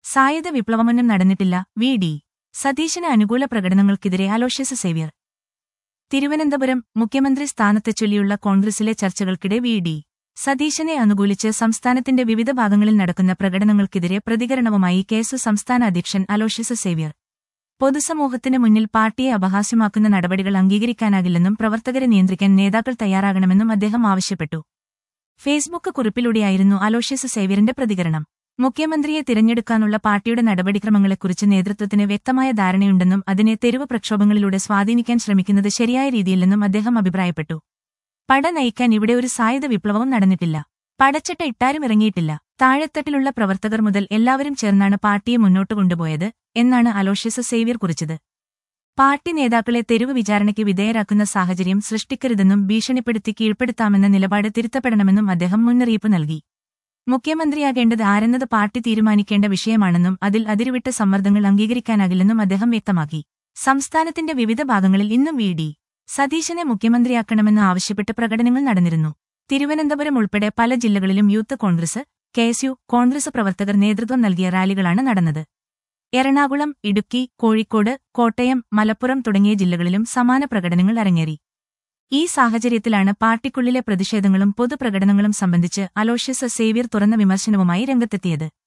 സായുധ വിപ്ലവമൊന്നും നടന്നിട്ടില്ല V D സതീശന് അനുകൂല പ്രകടനങ്ങൾക്കെതിരെ അലോഷ്യസ് സേവ്യർ തിരുവനന്തപുരം മുഖ്യമന്ത്രി സ്ഥാനത്തെ ചൊല്ലിയുള്ള കോൺഗ്രസിലെ ചർച്ചകൾക്കിടെ വി ഡി സതീശനെ അനുകൂലിച്ച് സംസ്ഥാനത്തിന്റെ വിവിധ ഭാഗങ്ങളിൽ നടക്കുന്ന പ്രകടനങ്ങൾക്കെതിരെ പ്രതികരണവുമായി കേസു സംസ്ഥാന അധ്യക്ഷൻ അലോഷ്യസ് സേവ്യർ പൊതുസമൂഹത്തിന് മുന്നിൽ പാർട്ടിയെ അപഹാസ്യമാക്കുന്ന നടപടികൾ അംഗീകരിക്കാനാകില്ലെന്നും പ്രവർത്തകരെ നിയന്ത്രിക്കാൻ നേതാക്കൾ തയ്യാറാകണമെന്നും അദ്ദേഹം ആവശ്യപ്പെട്ടു ഫേസ്ബുക്ക് കുറിപ്പിലൂടെയായിരുന്നു അലോഷ്യസ് സേവ്യറിന്റെ പ്രതികരണം മുഖ്യമന്ത്രിയെ തിരഞ്ഞെടുക്കാനുള്ള പാർട്ടിയുടെ നടപടിക്രമങ്ങളെക്കുറിച്ച് നേതൃത്വത്തിന് വ്യക്തമായ ധാരണയുണ്ടെന്നും അതിനെ തെരുവ് പ്രക്ഷോഭങ്ങളിലൂടെ സ്വാധീനിക്കാൻ ശ്രമിക്കുന്നത് ശരിയായ രീതിയില്ലെന്നും അദ്ദേഹം അഭിപ്രായപ്പെട്ടു പട നയിക്കാൻ ഇവിടെ ഒരു സായുധ വിപ്ലവവും നടന്നിട്ടില്ല പടച്ചട്ട ഇട്ടാരും ഇറങ്ങിയിട്ടില്ല താഴെത്തട്ടിലുള്ള പ്രവർത്തകർ മുതൽ എല്ലാവരും ചേർന്നാണ് പാർട്ടിയെ മുന്നോട്ട് കൊണ്ടുപോയത് എന്നാണ് അലോഷ്യസ് സേവ്യർ കുറിച്ചത് പാർട്ടി നേതാക്കളെ തെരുവ് വിചാരണയ്ക്ക് വിധേയരാക്കുന്ന സാഹചര്യം സൃഷ്ടിക്കരുതെന്നും ഭീഷണിപ്പെടുത്തി കീഴ്പ്പെടുത്താമെന്ന നിലപാട് തിരുത്തപ്പെടണമെന്നും അദ്ദേഹം മുന്നറിയിപ്പ് നൽകി മുഖ്യമന്ത്രിയാകേണ്ടത് ആരെന്നത് പാർട്ടി തീരുമാനിക്കേണ്ട വിഷയമാണെന്നും അതിൽ അതിരുവിട്ട സമ്മർദ്ദങ്ങൾ അംഗീകരിക്കാനാകില്ലെന്നും അദ്ദേഹം വ്യക്തമാക്കി സംസ്ഥാനത്തിന്റെ വിവിധ ഭാഗങ്ങളിൽ ഇന്നും വി ഡി സതീശനെ മുഖ്യമന്ത്രിയാക്കണമെന്ന് ആവശ്യപ്പെട്ട് പ്രകടനങ്ങൾ നടന്നിരുന്നു തിരുവനന്തപുരം ഉൾപ്പെടെ പല ജില്ലകളിലും യൂത്ത് കോൺഗ്രസ് കെഎസ്യു കോൺഗ്രസ് പ്രവർത്തകർ നേതൃത്വം നൽകിയ റാലികളാണ് നടന്നത് എറണാകുളം ഇടുക്കി കോഴിക്കോട് കോട്ടയം മലപ്പുറം തുടങ്ങിയ ജില്ലകളിലും സമാന പ്രകടനങ്ങൾ അരങ്ങേറി ഈ സാഹചര്യത്തിലാണ് പാർട്ടിക്കുള്ളിലെ പ്രതിഷേധങ്ങളും പൊതുപ്രകടനങ്ങളും സംബന്ധിച്ച് അലോഷ്യസ് സേവ്യർ തുറന്ന വിമർശനവുമായി രംഗത്തെത്തിയത്